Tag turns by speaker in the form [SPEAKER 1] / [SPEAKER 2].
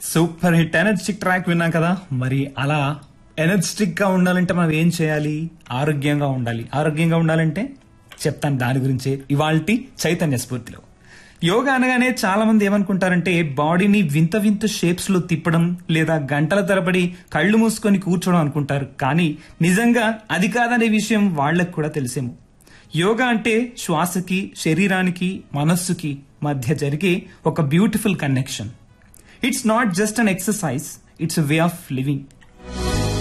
[SPEAKER 1] super hit energetic track విన్నాం కదా మరి అలా ఎనర్జిటిక్ గా ఉండాలంటే మనం ఏం చేయాలి ఆరోగ్యంగా ఉండాలి ఆరోగ్యంగా ఉండాలంటే చెప్తాను దాని గురించే ఇవాల్టి చైతన్య స్ఫూర్తిలో యోగా అనగానే చాలా మంది ఏమనుకుంటారంటే బాడీని వింత వింత షేప్స్ లో తిప్పడం లేదా గంటల తరబడి కళ్ళు మూసుకొని కూర్చోవడం అనుకుంటారు కానీ నిజంగా అది కాదనే విషయం వాళ్ళకు కూడా తెలిసేమో యోగా అంటే శ్వాసకి శరీరానికి మనస్సుకి మధ్య జరిగే ఒక beautiful connection it's not just an exercise it's way of living